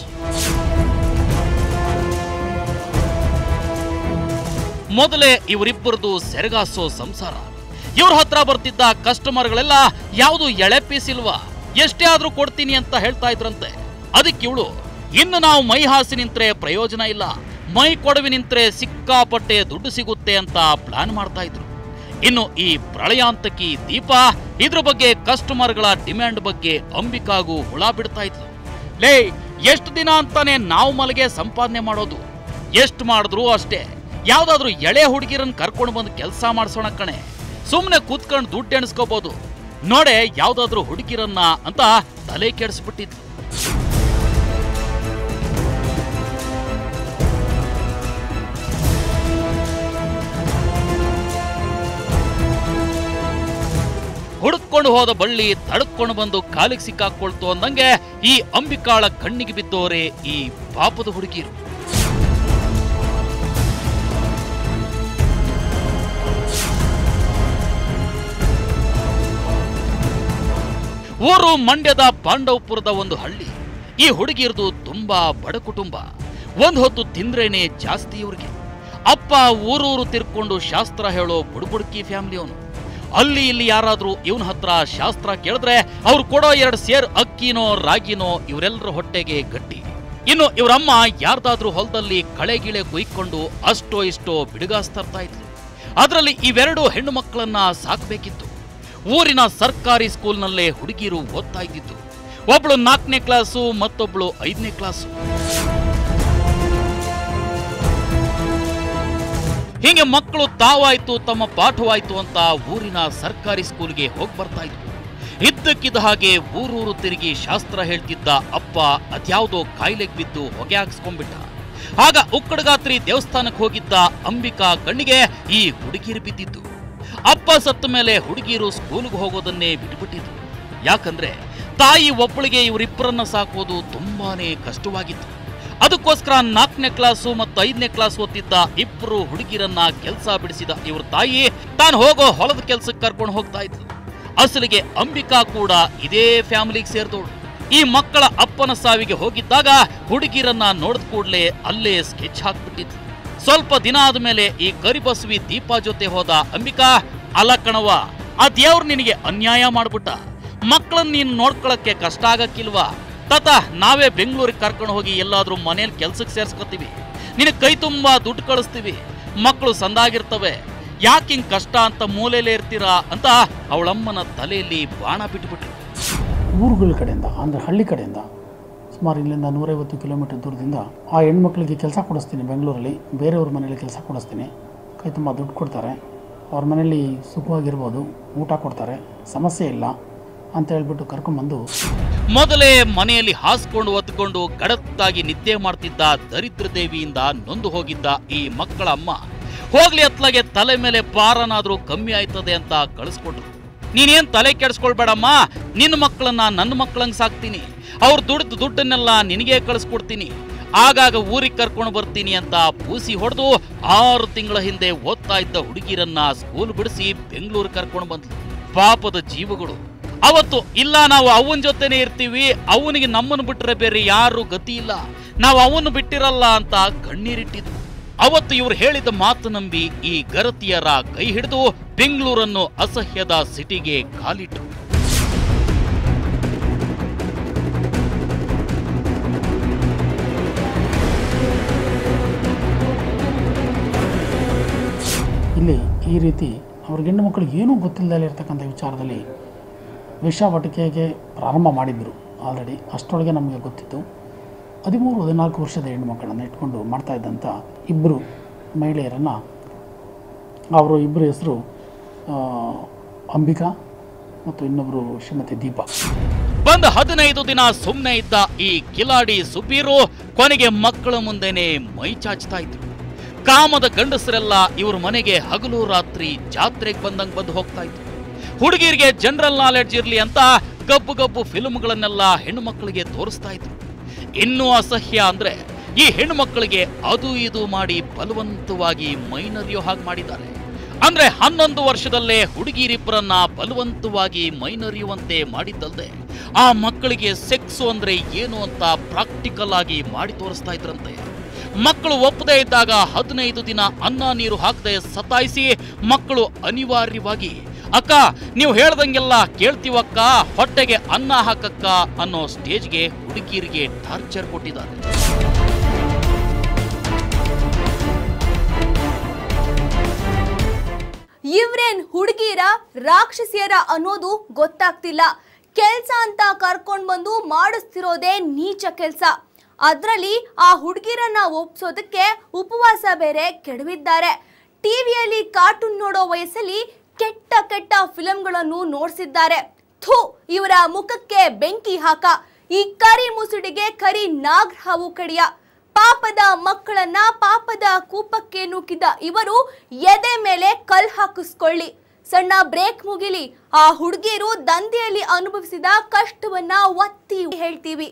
ಮೊದಲೇ ಇವರಿಬ್ಬರದು ಸೆರಗಾಸೋ ಸಂಸಾರ ಇವ್ರ ಹತ್ರ ಬರ್ತಿದ್ದ ಕಸ್ಟಮರ್ಗಳೆಲ್ಲ ಯಾವುದು ಎಳೆ ಪೀಸ್ ಇಲ್ವಾ ಎಷ್ಟೇ ಆದ್ರೂ ಕೊಡ್ತೀನಿ ಅಂತ ಹೇಳ್ತಾ ಇದ್ರಂತೆ ಅದಕ್ಕೆ ಇವಳು ಇನ್ನು ನಾವು ಮೈ ಹಾಸಿ ನಿಂತ್ರೆ ಪ್ರಯೋಜನ ಇಲ್ಲ ಮೈ ಕೊಡವಿ ನಿಂತ್ರೆ ಸಿಕ್ಕಾಪಟ್ಟೆ ದುಡ್ಡು ಸಿಗುತ್ತೆ ಅಂತ ಪ್ಲಾನ್ ಮಾಡ್ತಾ ಇದ್ರು ಇನ್ನು ಈ ಪ್ರಳಯಾಂತಕಿ ದೀಪ ಇದ್ರ ಬಗ್ಗೆ ಕಸ್ಟಮರ್ಗಳ ಡಿಮ್ಯಾಂಡ್ ಬಗ್ಗೆ ಅಂಬಿಕಾಗೂ ಹುಳ ಬಿಡ್ತಾ ಇದ್ಲು ಲೇ ಎಷ್ಟು ದಿನ ಅಂತಾನೆ ನಾವು ಮಲಗೆ ಸಂಪಾದನೆ ಮಾಡೋದು ಎಷ್ಟು ಮಾಡಿದ್ರು ಅಷ್ಟೇ ಯಾವ್ದಾದ್ರು ಎಳೆ ಹುಡುಗಿರನ್ನ ಕರ್ಕೊಂಡು ಬಂದು ಕೆಲಸ ಮಾಡಿಸೋಣ ಕಣೆ ಸುಮ್ಮನೆ ಕೂತ್ಕೊಂಡು ದುಡ್ಡು ಎಣಿಸ್ಕೋಬಹುದು ನೋಡೆ ಯಾವ್ದಾದ್ರು ಹುಡುಗಿರನ್ನ ಅಂತ ತಲೆ ಕೆಡಿಸ್ಬಿಟ್ಟಿದ್ಲು ಹುಡುಕೊಂಡು ಹೋದ ಬಳ್ಳಿ ತಡ್ಕೊಂಡು ಬಂದು ಕಾಲಿಗೆ ಸಿಕ್ಕಾಕೊಳ್ತು ಅಂದಂಗೆ ಈ ಅಂಬಿಕಾಳ ಕಣ್ಣಿಗೆ ಬಿದ್ದೋರೆ ಈ ಪಾಪದ ಹುಡುಗಿರು ಊರು ಮಂಡ್ಯದ ಪಾಂಡವಪುರದ ಒಂದು ಹಳ್ಳಿ ಈ ಹುಡುಗಿಯರದು ತುಂಬಾ ಬಡ ಕುಟುಂಬ ಒಂದ್ ಹೊತ್ತು ತಿಂದ್ರೇನೆ ಜಾಸ್ತಿ ಇವ್ರಿಗೆ ಅಪ್ಪ ಊರೂರು ತಿರ್ಕೊಂಡು ಶಾಸ್ತ್ರ ಹೇಳೋ ಬುಡ್ಬುಡ್ಕಿ ಫ್ಯಾಮಿಲಿ ಅವನು ಅಲ್ಲಿ ಇಲ್ಲಿ ಯಾರಾದ್ರೂ ಇವನ ಹತ್ರ ಶಾಸ್ತ್ರ ಕೇಳಿದ್ರೆ ಅವ್ರು ಕೊಡೋ ಎರಡು ಸೇರ್ ಅಕ್ಕಿನೋ ರಾಗಿನೋ ಇವರೆಲ್ಲರ ಹೊಟ್ಟೆಗೆ ಗಟ್ಟಿ ಇನ್ನು ಇವರಮ್ಮ ಯಾರ್ದಾದ್ರೂ ಹೊಲದಲ್ಲಿ ಕಳೆ ಗಿಳೆ ಕುಯ್ಕೊಂಡು ಅಷ್ಟೋ ಇಷ್ಟೋ ಬಿಡುಗಾಸ್ ತರ್ತಾ ಇದ್ಲು ಅದರಲ್ಲಿ ಇವೆರಡು ಹೆಣ್ಣು ಮಕ್ಕಳನ್ನ ಸಾಕ್ಬೇಕಿತ್ತು ಊರಿನ ಸರ್ಕಾರಿ ಸ್ಕೂಲ್ನಲ್ಲೇ ಹುಡುಗಿರು ಓದ್ತಾ ಇದ್ದಿದ್ದು ಒಬ್ಳು ನಾಲ್ಕನೇ ಕ್ಲಾಸು ಮತ್ತೊಬ್ಳು ಐದನೇ ಕ್ಲಾಸು ಹೀಗೆ ಮಕ್ಕಳು ತಾವಾಯ್ತು ತಮ್ಮ ಪಾಠವಾಯ್ತು ಅಂತ ಊರಿನ ಸರ್ಕಾರಿ ಸ್ಕೂಲ್ಗೆ ಹೋಗಿ ಬರ್ತಾ ಇದ್ರು ಇದ್ದಕ್ಕಿದ್ದ ಹಾಗೆ ಊರೂರು ತಿರುಗಿ ಶಾಸ್ತ್ರ ಹೇಳ್ತಿದ್ದ ಅಪ್ಪ ಅದ್ಯಾವುದೋ ಕಾಯಿಲೆಗೆ ಬಿದ್ದು ಹೊಗೆ ಹಾಕ್ಸ್ಕೊಂಡ್ಬಿಟ್ಟ ಆಗ ಉಕ್ಕಡಗಾತ್ರಿ ದೇವಸ್ಥಾನಕ್ಕೆ ಹೋಗಿದ್ದ ಅಂಬಿಕಾ ಕಣ್ಣಿಗೆ ಈ ಹುಡುಗಿರು ಬಿದ್ದಿದ್ದು ಅಪ್ಪ ಸತ್ತ ಮೇಲೆ ಹುಡುಗಿರು ಸ್ಕೂಲ್ಗೆ ಹೋಗೋದನ್ನೇ ಬಿಟ್ಬಿಟ್ಟಿದ್ರು ಯಾಕಂದ್ರೆ ತಾಯಿ ಒಬ್ಬಳಿಗೆ ಇವರಿಬ್ಬರನ್ನ ಸಾಕೋದು ತುಂಬಾನೇ ಕಷ್ಟವಾಗಿತ್ತು ಅದಕ್ಕೋಸ್ಕರ ನಾಲ್ಕನೇ ಕ್ಲಾಸು ಮತ್ತು ಐದನೇ ಕ್ಲಾಸ್ ಓದ್ತಿದ್ದ ಇಬ್ಬರು ಹುಡುಗಿರನ್ನ ಕೆಲಸ ಬಿಡಿಸಿದ ಇವ್ರ ತಾಯಿ ತಾನು ಹೋಗೋ ಹೊಲದ ಕೆಲ್ಸಕ್ಕೆ ಕರ್ಕೊಂಡು ಹೋಗ್ತಾ ಇದ್ಲು ಅಸಲಿಗೆ ಅಂಬಿಕಾ ಕೂಡ ಇದೇ ಫ್ಯಾಮಿಲಿಗೆ ಸೇರಿದವಳು ಈ ಮಕ್ಕಳ ಅಪ್ಪನ ಸಾವಿಗೆ ಹೋಗಿದ್ದಾಗ ಹುಡುಗಿರನ್ನ ನೋಡಿದ ಕೂಡಲೇ ಅಲ್ಲೇ ಸ್ಕೆಚ್ ಹಾಕ್ಬಿಟ್ಟಿದ್ಲು ಸ್ವಲ್ಪ ದಿನ ಆದ್ಮೇಲೆ ಈ ಕರಿಬಸವಿ ದೀಪಾ ಜೊತೆ ಹೋದ ಅಂಬಿಕಾ ಅಲ್ಲ ಕಣವ ಆ ದೇವ್ರು ನಿನಗೆ ಅನ್ಯಾಯ ಮಾಡ್ಬಿಟ್ಟ ಮಕ್ಕಳನ್ನ ನೀನು ನೋಡ್ಕೊಳಕ್ಕೆ ಕಷ್ಟ ಆಗಕ್ಕಿಲ್ವಾ ತಾತ ನಾವೇ ಬೆಂಗಳೂರಿಗೆ ಕರ್ಕೊಂಡು ಹೋಗಿ ಎಲ್ಲಾದ್ರೂ ಮನೇಲಿ ಕೆಲ್ಸಕ್ಕೆ ಸೇರ್ಸ್ಕೊತೀವಿ ನಿನಗೆ ಕೈ ತುಂಬಾ ದುಡ್ಡು ಕಳಿಸ್ತೀವಿ ಮಕ್ಕಳು ಸಂದಾಗಿರ್ತವೆ ಯಾಕೆ ಹಿಂಗ್ ಕಷ್ಟ ಅಂತ ಮೂಲೆಯಲ್ಲೇ ಇರ್ತೀರಾ ಅಂತ ಅವಳಮ್ಮನ ತಲೆಯಲ್ಲಿ ಬಾಣ ಬಿಟ್ಬಿಟ್ರು ಊರುಗಳ ಕಡೆಯಿಂದ ಅಂದರೆ ಹಳ್ಳಿ ಕಡೆಯಿಂದ ಸುಮಾರು ಇಲ್ಲಿಂದ ನೂರೈವತ್ತು ಕಿಲೋಮೀಟರ್ ದೂರದಿಂದ ಆ ಹೆಣ್ಮಕ್ಳಿಗೆ ಕೆಲಸ ಕೊಡಿಸ್ತೀನಿ ಬೆಂಗಳೂರಲ್ಲಿ ಬೇರೆಯವ್ರ ಮನೇಲಿ ಕೆಲಸ ಕೊಡಿಸ್ತೀನಿ ಕೈ ತುಂಬ ದುಡ್ಡು ಕೊಡ್ತಾರೆ ಅವ್ರ ಮನೇಲಿ ಸುಖವಾಗಿರ್ಬೋದು ಊಟ ಕೊಡ್ತಾರೆ ಸಮಸ್ಯೆ ಇಲ್ಲ ಅಂತ ಹೇಳ್ಬಿಟ್ಟು ಕರ್ಕೊಂಬಂದು ಮೊದಲೇ ಮನೆಯಲ್ಲಿ ಹಾಸ್ಕೊಂಡು ಒತ್ಕೊಂಡು ಗಡತ್ತಾಗಿ ನಿದ್ದೆ ಮಾಡ್ತಿದ್ದ ದರಿದ್ರ ದೇವಿಯಿಂದ ನೊಂದು ಹೋಗಿದ್ದ ಈ ಮಕ್ಕಳ ಅಮ್ಮ ಹೋಗ್ಲಿ ಅತ್ಲಾಗೆ ತಲೆ ಮೇಲೆ ಪಾರನಾದ್ರೂ ಕಮ್ಮಿ ಆಯ್ತದೆ ಅಂತ ಕಳಿಸ್ಕೊಟ್ರು ನೀನೇನ್ ತಲೆ ಕೆಡಿಸ್ಕೊಳ್ಬೇಡಮ್ಮ ನಿನ್ನ ಮಕ್ಕಳನ್ನ ನನ್ನ ಮಕ್ಕಳಂಗ್ ಸಾಕ್ತೀನಿ ಅವ್ರು ದುಡ್ದು ದುಡ್ಡನ್ನೆಲ್ಲ ನಿನಗೆ ಕಳಿಸ್ಕೊಡ್ತೀನಿ ಆಗಾಗ ಊರಿಗೆ ಕರ್ಕೊಂಡು ಬರ್ತೀನಿ ಅಂತ ಪೂಸಿ ಹೊಡೆದು ಆರು ತಿಂಗಳ ಹಿಂದೆ ಓದ್ತಾ ಇದ್ದ ಹುಡುಗಿರನ್ನ ಸ್ಕೂಲ್ ಬಿಡಿಸಿ ಬೆಂಗಳೂರು ಕರ್ಕೊಂಡು ಬಂದ್ಲು ಪಾಪದ ಜೀವಗಳು ಅವತ್ತು ಇಲ್ಲ ನಾವು ಅವನ ಜೊತೆನೆ ಇರ್ತೀವಿ ಅವನಿಗೆ ನಮ್ಮನ್ನು ಬಿಟ್ಟರೆ ಬೇರೆ ಯಾರು ಗತಿ ಇಲ್ಲ ನಾವು ಅವನು ಬಿಟ್ಟಿರಲ್ಲ ಅಂತ ಕಣ್ಣೀರಿಟ್ಟಿದ್ವು ಅವತ್ತು ಇವ್ರು ಹೇಳಿದ ಮಾತು ನಂಬಿ ಈ ಗರತಿಯರ ಕೈ ಹಿಡಿದು ಬೆಂಗಳೂರನ್ನು ಅಸಹ್ಯದ ಸಿಟಿಗೆ ಕಾಲಿಟ್ರು ಇಲ್ಲಿ ಈ ರೀತಿ ಅವ್ರ ಹೆಣ್ಣು ಮಕ್ಕಳಿಗೆ ಏನೂ ಗೊತ್ತಿಲ್ಲದೆ ಇರ್ತಕ್ಕಂಥ ವಿಚಾರದಲ್ಲಿ ವೇಶ್ಯಾವಾಟಿಕೆಗೆ ಪ್ರಾರಂಭ ಮಾಡಿದ್ರು ಆಲ್ರೆಡಿ ಅಷ್ಟರೊಳಗೆ ನಮಗೆ ಗೊತ್ತಿತ್ತು ಹದಿಮೂರು ಹದಿನಾಲ್ಕು ವರ್ಷದ ಹೆಣ್ಣು ಮಕ್ಕಳನ್ನು ಇಟ್ಕೊಂಡು ಮಾಡ್ತಾ ಇದ್ದಂಥ ಇಬ್ಬರು ಮಹಿಳೆಯರನ್ನು ಅವರು ಇಬ್ಬರು ಹೆಸರು ಅಂಬಿಕಾ ಮತ್ತು ಇನ್ನೊಬ್ಬರು ಶ್ರೀಮತಿ ದೀಪಾ ಬಂದ ಹದಿನೈದು ದಿನ ಸುಮ್ಮನೆ ಇದ್ದ ಈ ಕಿಲಾಡಿ ಸುಬೀರು ಕೊನೆಗೆ ಮಕ್ಕಳ ಮುಂದೆನೆ ಮೈ ಚಾಚ್ತಾ ಇದ್ರು ಕಾಮದ ಗಂಡಸರೆಲ್ಲ ಇವ್ರ ಮನೆಗೆ ಹಗಲು ರಾತ್ರಿ ಜಾತ್ರೆಗೆ ಬಂದಂಗ್ ಬಂದು ಹೋಗ್ತಾ ಇದ್ರು ಹುಡುಗಿರಿಗೆ ಜನರಲ್ ನಾಲೆಡ್ಜ್ ಇರ್ಲಿ ಅಂತ ಗಬ್ಬು ಗಬ್ಬು ಫಿಲ್ಮ್ಗಳನ್ನೆಲ್ಲ ಹೆಣ್ಣು ಮಕ್ಕಳಿಗೆ ತೋರಿಸ್ತಾ ಇದ್ರು ಇನ್ನೂ ಅಸಹ್ಯ ಅಂದ್ರೆ ಈ ಹೆಣ್ಣು ಮಕ್ಕಳಿಗೆ ಅದು ಇದು ಮಾಡಿ ಬಲವಂತವಾಗಿ ಮೈನರಿಯೋ ಹಾಗೆ ಮಾಡಿದ್ದಾರೆ ಅಂದ್ರೆ ಹನ್ನೊಂದು ವರ್ಷದಲ್ಲೇ ಹುಡುಗಿರಿಬ್ಬರನ್ನ ಬಲವಂತವಾಗಿ ಮೈನರಿಯುವಂತೆ ಮಾಡಿದ್ದಲ್ದೆ ಆ ಮಕ್ಕಳಿಗೆ ಸೆಕ್ಸು ಅಂದ್ರೆ ಏನು ಅಂತ ಪ್ರಾಕ್ಟಿಕಲ್ ಆಗಿ ಮಾಡಿ ತೋರಿಸ್ತಾ ಇದ್ರಂತೆ ಮಕ್ಕಳು ಒಪ್ಪದೇ ಇದ್ದಾಗ ಹದಿನೈದು ದಿನ ಅನ್ನ ನೀರು ಹಾಕದೆ ಸತಾಯಿಸಿ ಮಕ್ಕಳು ಅನಿವಾರ್ಯವಾಗಿ ಅಕ್ಕ ನೀವು ಹೇಳ್ದಂಗೆಲ್ಲ ಕೇಳ್ತೀವಕ್ಕ ಹೊಟ್ಟೆಗೆ ಅನ್ನ ಹಾಕಕ್ಕ ಅನ್ನೋ ಸ್ಟೇಜ್ಗೆ ಹುಡುಗಿಯರಿಗೆ ಟಾರ್ಚರ್ ಕೊಟ್ಟಿದ್ದಾರೆ ಇವ್ರೇನ್ ಹುಡುಗಿರ ರಾಕ್ಷಸಿಯರ ಅನ್ನೋದು ಗೊತ್ತಾಗ್ತಿಲ್ಲ ಕೆಲ್ಸ ಅಂತ ಕರ್ಕೊಂಡ್ ಬಂದು ಮಾಡಿಸ್ತಿರೋದೇ ನೀಚ ಕೆಲ್ಸ ಅದ್ರಲ್ಲಿ ಆ ಹುಡುಗಿರನ್ನ ಒಪ್ಸೋದಕ್ಕೆ ಉಪವಾಸ ಬೇರೆ ಕೆಡವಿದ್ದಾರೆ ಟಿವಿಯಲ್ಲಿ ಕಾರ್ಟೂನ್ ನೋಡೋ ವಯಸ್ಸಲ್ಲಿ ಕೆಟ್ಟ ಕೆಟ್ಟ ಫಿಲಂಗಳನ್ನು ನೋಡ್ಸಿದ್ದಾರೆ ಥು ಇವರ ಮುಖಕ್ಕೆ ಬೆಂಕಿ ಹಾಕ ಈ ಕರಿ ಮುಸುಡಿಗೆ ಕರಿ ನಾಗ್ರಹಾವು ಕಡಿಯ ಪಾಪದ ಮಕ್ಕಳನ್ನ ಪಾಪದ ಕೂಪಕ್ಕೆ ನೂಕಿದ ಇವರು ಎದೆ ಮೇಲೆ ಕಲ್ ಹಾಕಿಸ್ಕೊಳ್ಳಿ ಸಣ್ಣ ಬ್ರೇಕ್ ಮುಗಿಲಿ ಆ ಹುಡುಗಿಯರು ದಂಧೆಯಲ್ಲಿ ಅನುಭವಿಸಿದ ಕಷ್ಟವನ್ನ ಒತ್ತಿ ಹೇಳ್ತೀವಿ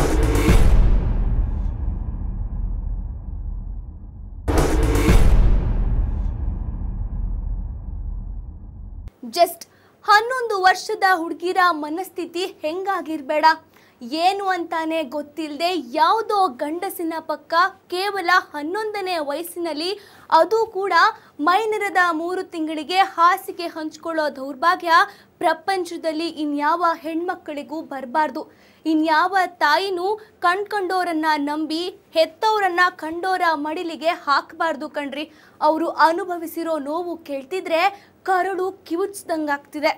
ಜಸ್ಟ್ ಹನ್ನೊಂದು ವರ್ಷದ ಹುಡುಗಿರ ಮನಸ್ಥಿತಿ ಹೆಂಗಾಗಿರ್ಬೇಡ ಏನು ಅಂತಾನೆ ಗೊತ್ತಿಲ್ಲದೆ ಯಾವುದೋ ಗಂಡಸಿನ ಪಕ್ಕ ಕೇವಲ ಹನ್ನೊಂದನೇ ವಯಸ್ಸಿನಲ್ಲಿ ಅದು ಕೂಡ ಮೈನರದ ಮೂರು ತಿಂಗಳಿಗೆ ಹಾಸಿಗೆ ಹಂಚ್ಕೊಳ್ಳೋ ದೌರ್ಭಾಗ್ಯ ಪ್ರಪಂಚದಲ್ಲಿ ಇನ್ಯಾವ ಹೆಣ್ಮಕ್ಕಳಿಗೂ ಬರಬಾರ್ದು ಇನ್ಯಾವ ತಾಯಿನೂ ಕಣ್ಕಂಡೋರನ್ನ ನಂಬಿ ಹೆತ್ತವರನ್ನ ಕಂಡೋರ ಮಡಿಲಿಗೆ ಹಾಕಬಾರ್ದು ಕಣ್ರಿ ಅವರು ಅನುಭವಿಸಿರೋ ನೋವು ಕೇಳ್ತಿದ್ರೆ ಕರಳು ಕಿವುಚ್ದಂಗಾಗ್ತಿದೆ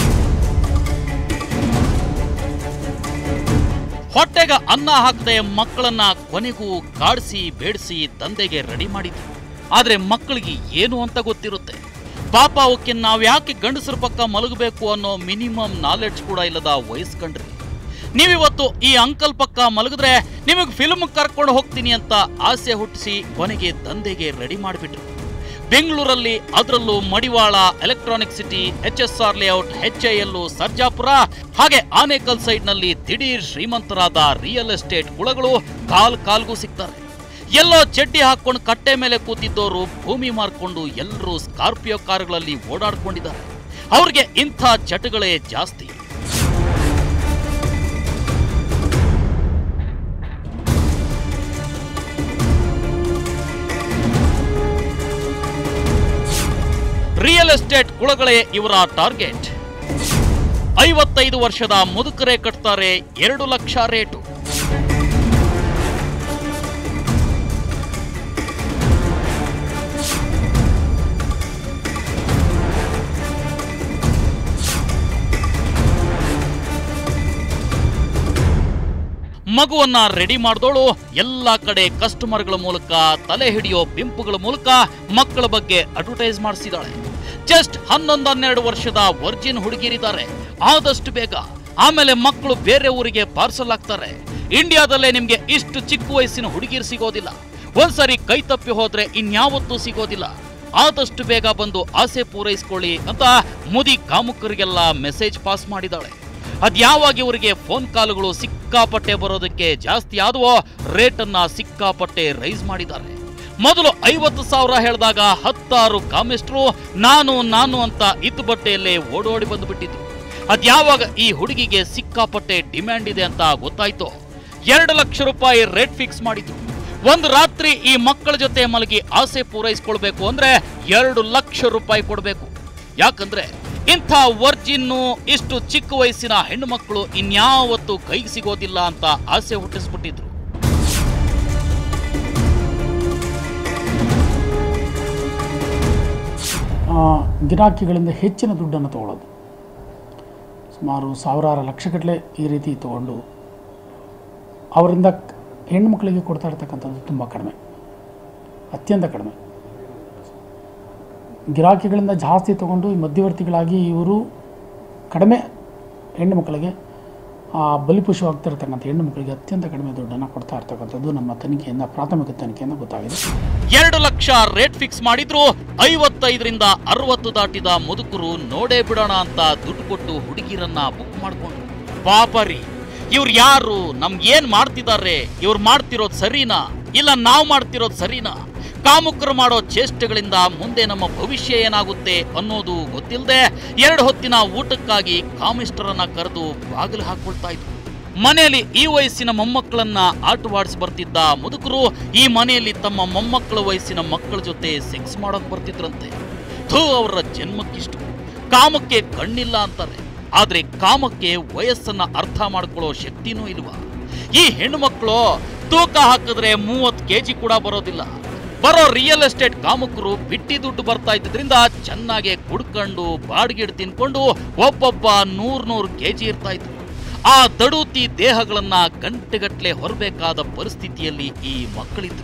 ಹೊಟ್ಟೆಗೆ ಅನ್ನ ಹಾಕದೆ ಮಕ್ಕಳನ್ನ ಕೊನೆಗೂ ಕಾಡಿಸಿ ಬೇಡಿಸಿ ದಂಧೆಗೆ ರೆಡಿ ಮಾಡಿದ್ರು ಆದ್ರೆ ಮಕ್ಕಳಿಗೆ ಏನು ಅಂತ ಗೊತ್ತಿರುತ್ತೆ ಪಾಪ ಅವಕ್ಕೆ ನಾವ್ ಯಾಕೆ ಗಂಡಸರ ಪಕ್ಕ ಮಲಗಬೇಕು ಅನ್ನೋ ಮಿನಿಮಮ್ ನಾಲೆಡ್ಜ್ ಕೂಡ ಇಲ್ಲದ ವಯಸ್ಕಂಡ್ರಿ ನೀವಿವತ್ತು ಈ ಅಂಕಲ್ ಪಕ್ಕ ಮಲಗಿದ್ರೆ ನಿಮಗೆ ಫಿಲ್ಮ್ ಕರ್ಕೊಂಡು ಹೋಗ್ತೀನಿ ಅಂತ ಆಸೆ ಹುಟ್ಟಿಸಿ ಕೊನೆಗೆ ದಂಧೆಗೆ ರೆಡಿ ಮಾಡಿಬಿಟ್ರು ಬೆಂಗಳೂರಲ್ಲಿ ಅದರಲ್ಲೂ Madiwala electronic city H S R layout H I L Sarjapura ಹಾಗೆ ಆನೇಕಲ್ ಸೈಡ್ ನಲ್ಲಿ ದಿಢೀರ್ ಶ್ರೀಮಂತರಾದ ರಿಯಲ್ ಎಸ್ಟೇಟ್ ಕುಳಗಳು ಕಾಲ್ ಕಾಲ್ಗೂ ಸಿಗ್ತಾರೆ ಎಲ್ಲೋ ಚಡ್ಡಿ ಹಾಕೊಂಡು ಕಟ್ಟೆ ಮೇಲೆ ಕೂತಿದ್ದವರು ಭೂಮಿ ಮಾರ್ಕೊಂಡು ಎಲ್ಲರೂ ಸ್ಕಾರ್ಪಿಯೋ ಕಾರುಗಳಲ್ಲಿ ಓಡಾಡ್ಕೊಂಡಿದ್ದಾರೆ ಅವ್ರಿಗೆ ಇಂಥ ಚಟಗಳೇ ಜಾಸ್ತಿ ರಿಯಲ್ ಎಸ್ಟೇಟ್ ಕುಳಗಳೇ ಇವರ ಟಾರ್ಗೆಟ್ ಐವತ್ತೈದು ವರ್ಷದ ಮುದುಕರೇ ಕಟ್ತಾರೆ ಎರಡು ಲಕ್ಷ ರೇಟು ಮಗುವನ್ನ ರೆಡಿ ಮಾಡಿದೋಳು ಎಲ್ಲ ಕಡೆ ಕಸ್ಟಮರ್ಗಳ ಮೂಲಕ ತಲೆ ಹಿಡಿಯೋ ಪಿಂಪುಗಳ ಮೂಲಕ ಮಕ್ಕಳ ಬಗ್ಗೆ ಅಡ್ವರ್ಟೈಸ್ ಮಾಡಿಸಿದಾಳೆ ಜಸ್ಟ್ ಹನ್ನೊಂದು ಹನ್ನೆರಡು ವರ್ಷದ ವರ್ಜಿನ್ ಹುಡುಗಿರಿದ್ದಾರೆ ಆದಷ್ಟು ಬೇಗ ಆಮೇಲೆ ಮಕ್ಕಳು ಬೇರೆ ಊರಿಗೆ ಪಾರ್ಸಲ್ ಆಗ್ತಾರೆ ಇಂಡಿಯಾದಲ್ಲೇ ನಿಮ್ಗೆ ಇಷ್ಟು ಚಿಕ್ಕ ವಯಸ್ಸಿನ ಹುಡುಗಿರು ಸಿಗೋದಿಲ್ಲ ಒಂದ್ಸರಿ ಕೈ ತಪ್ಪಿ ಹೋದ್ರೆ ಇನ್ಯಾವತ್ತೂ ಸಿಗೋದಿಲ್ಲ ಆದಷ್ಟು ಬೇಗ ಬಂದು ಆಸೆ ಪೂರೈಸ್ಕೊಳ್ಳಿ ಅಂತ ಮುದಿ ಕಾಮುಕರಿಗೆಲ್ಲ ಮೆಸೇಜ್ ಪಾಸ್ ಮಾಡಿದಾಳೆ ಅದ್ಯಾವಾಗ ಇವರಿಗೆ ಫೋನ್ ಕಾಲ್ಗಳು ಸಿಕ್ಕಾಪಟ್ಟೆ ಬರೋದಕ್ಕೆ ಜಾಸ್ತಿ ಆದವೋ ರೇಟನ್ನ ಸಿಕ್ಕಾಪಟ್ಟೆ ರೈಸ್ ಮಾಡಿದ್ದಾರೆ ಮೊದಲು ಐವತ್ತು ಸಾವಿರ ಹೇಳಿದಾಗ ಹತ್ತಾರು ಕಾಮಿಸ್ಟ್ರು ನಾನು ನಾನು ಅಂತ ಇದ್ದು ಬಟ್ಟೆಯಲ್ಲೇ ಓಡೋಡಿ ಬಂದುಬಿಟ್ಟಿದ್ರು ಅದ್ಯಾವಾಗ ಈ ಹುಡುಗಿಗೆ ಸಿಕ್ಕಾಪಟ್ಟೆ ಡಿಮ್ಯಾಂಡ್ ಇದೆ ಅಂತ ಗೊತ್ತಾಯ್ತು ಎರಡು ಲಕ್ಷ ರೂಪಾಯಿ ರೇಟ್ ಫಿಕ್ಸ್ ಮಾಡಿದ್ರು ಒಂದು ರಾತ್ರಿ ಈ ಮಕ್ಕಳ ಜೊತೆ ಮಲಗಿ ಆಸೆ ಪೂರೈಸ್ಕೊಳ್ಬೇಕು ಅಂದ್ರೆ ಎರಡು ಲಕ್ಷ ರೂಪಾಯಿ ಕೊಡಬೇಕು ಯಾಕಂದ್ರೆ ಇಂಥ ವರ್ಜಿನ್ನು ಇಷ್ಟು ಚಿಕ್ಕ ವಯಸ್ಸಿನ ಹೆಣ್ಣು ಮಕ್ಕಳು ಇನ್ಯಾವತ್ತೂ ಕೈಗೆ ಸಿಗೋದಿಲ್ಲ ಅಂತ ಆಸೆ ಹುಟ್ಟಿಸ್ಬಿಟ್ಟಿದ್ರು ಆ, ಗಿರಾಕಿಗಳಿಂದ ಹೆಚ್ಚಿನ ದುಡ್ಡನ್ನು ತಗೊಳ್ಳೋದು ಸುಮಾರು ಸಾವಿರಾರು ಲಕ್ಷಗಟ್ಟಲೆ ಈ ರೀತಿ ತಗೊಂಡು ಅವರಿಂದ ಕ್- ಹೆಣ್ಮಕ್ಳಿಗೆ ಕೊಡ್ತಾ ಇರ್ತಕ್ಕಂಥದ್ದು ತುಂಬ ಕಡಿಮೆ ಅತ್ಯಂತ ಕಡಿಮೆ ಗಿರಾಕಿಗಳಿಂದ ಜಾಸ್ತಿ ತಗೊಂಡು ಈ ಮಧ್ಯವರ್ತಿಗಳಾಗಿ ಇವರು ಕಡಿಮೆ ಹೆಣ್ಣು ಮಕ್ಕಳಿಗೆ ಆ ಬಲಿಪಶುವಾಗ್ತಿರ್ತಕ್ಕಂಥ ಹೆಣ್ಣು ಮಕ್ಕಳಿಗೆ ಅತ್ಯಂತ ಕಡಿಮೆ ದುಡ್ಡನ್ನು ಕೊಡ್ತಾ ಇರ್ತಕ್ಕಂಥದ್ದು ನಮ್ಮ ತನಿಖೆಯಿಂದ ಪ್ರಾಥಮಿಕ ತನಿಖೆಯಿಂದ ಗೊತ್ತಾಗಿದೆ ಎರಡು ಲಕ್ಷ ರೇಟ್ ಫಿಕ್ಸ್ ಮಾಡಿದ್ರು ಐವತ್ತೈದರಿಂದ ಅರವತ್ತು ದಾಟಿದ ಮುದುಕರು ನೋಡೇ ಬಿಡೋಣ ಅಂತ ದುಡ್ಡು ಕೊಟ್ಟು ಹುಡುಗಿರನ್ನ ಬುಕ್ ಮಾಡ್ಕೊಂಡ್ರು ಪಾಪರಿ ಇವ್ರು ಯಾರು ನಮ್ಗೆ ಏನ್ ಮಾಡ್ತಿದ್ದಾರೆ ಇವ್ರು ಮಾಡ್ತಿರೋದ್ ಸರಿನಾ ಇಲ್ಲ ನಾವ್ ಮಾಡ್ತಿರೋದ್ ಸರಿನಾ ಕಾಮುಕರು ಮಾಡೋ ಚೇಷ್ಟೆಗಳಿಂದ ಮುಂದೆ ನಮ್ಮ ಭವಿಷ್ಯ ಏನಾಗುತ್ತೆ ಅನ್ನೋದು ಗೊತ್ತಿಲ್ಲದೆ ಎರಡು ಹೊತ್ತಿನ ಊಟಕ್ಕಾಗಿ ಕಾಮಿಸ್ಟರನ್ನ ಕರೆದು ಬಾಗಿಲು ಹಾಕೊಳ್ತಾ ಇದ್ರು ಮನೆಯಲ್ಲಿ ಈ ವಯಸ್ಸಿನ ಮೊಮ್ಮಕ್ಕಳನ್ನ ಆಟವಾಡಿಸಿ ಬರ್ತಿದ್ದ ಮುದುಕರು ಈ ಮನೆಯಲ್ಲಿ ತಮ್ಮ ಮೊಮ್ಮಕ್ಕಳ ವಯಸ್ಸಿನ ಮಕ್ಕಳ ಜೊತೆ ಸೆಕ್ಸ್ ಮಾಡೋಕ್ ಬರ್ತಿದ್ರಂತೆ ಥೂ ಅವರ ಜನ್ಮಕ್ಕಿಷ್ಟು ಕಾಮಕ್ಕೆ ಕಣ್ಣಿಲ್ಲ ಅಂತಾರೆ ಆದ್ರೆ ಕಾಮಕ್ಕೆ ವಯಸ್ಸನ್ನ ಅರ್ಥ ಮಾಡ್ಕೊಳ್ಳೋ ಶಕ್ತಿನೂ ಇಲ್ವಾ ಈ ಹೆಣ್ಣು ಮಕ್ಕಳು ತೂಕ ಹಾಕಿದ್ರೆ ಮೂವತ್ತು ಕೆಜಿ ಕೂಡ ಬರೋದಿಲ್ಲ ಬರೋ ರಿಯಲ್ ಎಸ್ಟೇಟ್ ಕಾಮಕರು ಬಿಟ್ಟಿ ದುಡ್ಡು ಬರ್ತಾ ಇದ್ದಿದ್ರಿಂದ ಚೆನ್ನಾಗೆ ಕುಡ್ಕೊಂಡು ಬಾಡಿಗೆ ತಿನ್ಕೊಂಡು ಒಬ್ಬೊಬ್ಬ ನೂರ್ ನೂರು ಕೆಜಿ ಇರ್ತಾ ಇದ್ರು ಆ ದಡೂತಿ ದೇಹಗಳನ್ನ ಗಂಟೆಗಟ್ಲೆ ಹೊರಬೇಕಾದ ಪರಿಸ್ಥಿತಿಯಲ್ಲಿ ಈ ಮಕ್ಕಳಿದ್ರು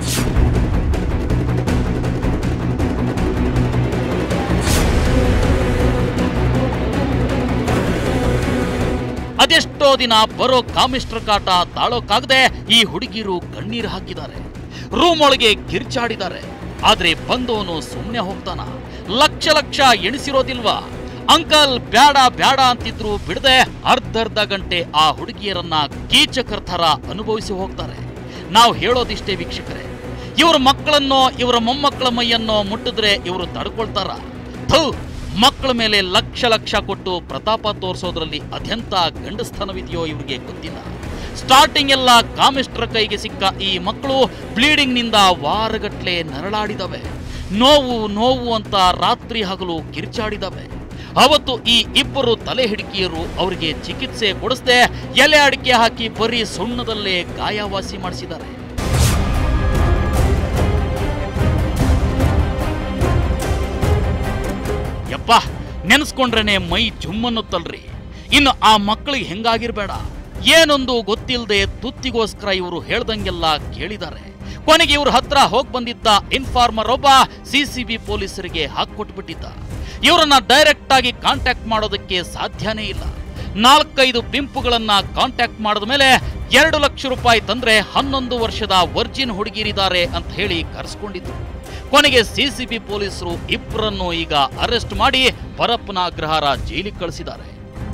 ಅದೆಷ್ಟೋ ದಿನ ಬರೋ ಕಾಮಿಸ್ಟರ್ ಕಾಟ ತಾಳೋಕಾಗದೆ ಈ ಹುಡುಗಿರು ಕಣ್ಣೀರು ಹಾಕಿದ್ದಾರೆ ರೂಮ್ ಒಳಗೆ ಕಿರ್ಚಾಡಿದ್ದಾರೆ ಆದ್ರೆ ಬಂದವನು ಸುಮ್ಮನೆ ಹೋಗ್ತಾನ ಲಕ್ಷ ಲಕ್ಷ ಎಣಿಸಿರೋದಿಲ್ವಾ ಅಂಕಲ್ ಬ್ಯಾಡ ಬ್ಯಾಡ ಅಂತಿದ್ರು ಬಿಡದೆ ಅರ್ಧರ್ಧ ಗಂಟೆ ಆ ಹುಡುಗಿಯರನ್ನ ಕೀಚಕರ ಥರ ಅನುಭವಿಸಿ ಹೋಗ್ತಾರೆ ನಾವು ಹೇಳೋದಿಷ್ಟೇ ವೀಕ್ಷಕರೇ ಇವ್ರ ಮಕ್ಕಳನ್ನೋ ಇವರ ಮೊಮ್ಮಕ್ಕಳ ಮೈಯನ್ನೋ ಮುಟ್ಟಿದ್ರೆ ಇವರು ತಡ್ಕೊಳ್ತಾರ ಥೂ ಮಕ್ಕಳ ಮೇಲೆ ಲಕ್ಷ ಲಕ್ಷ ಕೊಟ್ಟು ಪ್ರತಾಪ ತೋರಿಸೋದ್ರಲ್ಲಿ ಅದೆಂತ ಗಂಡಸ್ಥಾನವಿದೆಯೋ ಇವ್ರಿಗೆ ಗೊತ್ತಿಲ್ಲ ಸ್ಟಾರ್ಟಿಂಗ್ ಎಲ್ಲ ಕಾಮಿಸ್ಟ್ರ ಕೈಗೆ ಸಿಕ್ಕ ಈ ಮಕ್ಕಳು ಬ್ಲೀಡಿಂಗ್ ನಿಂದ ವಾರಗಟ್ಲೆ ನರಳಾಡಿದವೆ ನೋವು ನೋವು ಅಂತ ರಾತ್ರಿ ಹಗಲು ಕಿರ್ಚಾಡಿದವೆ ಅವತ್ತು ಈ ಇಬ್ಬರು ತಲೆ ಹಿಡಿಕಿಯರು ಅವರಿಗೆ ಚಿಕಿತ್ಸೆ ಕೊಡಿಸದೆ ಎಲೆ ಅಡಿಕೆ ಹಾಕಿ ಬರೀ ಸುಣ್ಣದಲ್ಲೇ ಗಾಯವಾಸಿ ಮಾಡಿಸಿದ್ದಾರೆ ಯಪ್ಪ ನೆನೆಸ್ಕೊಂಡ್ರೇನೆ ಮೈ ಜುಮ್ಮನ್ನುತ್ತಲ್ರಿ ಇನ್ನು ಆ ಮಕ್ಕಳಿಗೆ ಹೆಂಗಾಗಿರ್ಬೇಡ ಏನೊಂದು ಗೊತ್ತಿಲ್ಲದೆ ತುತ್ತಿಗೋಸ್ಕರ ಇವರು ಹೇಳ್ದಂಗೆಲ್ಲ ಕೇಳಿದ್ದಾರೆ ಕೊನೆಗೆ ಇವ್ರ ಹತ್ರ ಹೋಗ್ ಬಂದಿದ್ದ ಇನ್ಫಾರ್ಮರ್ ಒಬ್ಬ ಸಿಸಿಬಿ ಪೊಲೀಸರಿಗೆ ಹಾಕೊಟ್ಬಿಟ್ಟಿದ್ದ ಇವರನ್ನ ಡೈರೆಕ್ಟ್ ಆಗಿ ಕಾಂಟ್ಯಾಕ್ಟ್ ಮಾಡೋದಕ್ಕೆ ಸಾಧ್ಯನೇ ಇಲ್ಲ ನಾಲ್ಕೈದು ಪಿಂಪುಗಳನ್ನ ಕಾಂಟ್ಯಾಕ್ಟ್ ಮಾಡಿದ ಮೇಲೆ ಎರಡು ಲಕ್ಷ ರೂಪಾಯಿ ತಂದ್ರೆ ಹನ್ನೊಂದು ವರ್ಷದ ವರ್ಜಿನ್ ಹುಡುಗಿರಿದ್ದಾರೆ ಅಂತ ಹೇಳಿ ಕರೆಸ್ಕೊಂಡಿದ್ರು ಕೊನೆಗೆ ಸಿಸಿಬಿ ಪೊಲೀಸರು ಇಬ್ಬರನ್ನು ಈಗ ಅರೆಸ್ಟ್ ಮಾಡಿ ಪರಪ್ಪನ ಅಗ್ರಹಾರ ಜೈಲಿಗೆ ಕಳಿಸಿದ್ದಾರೆ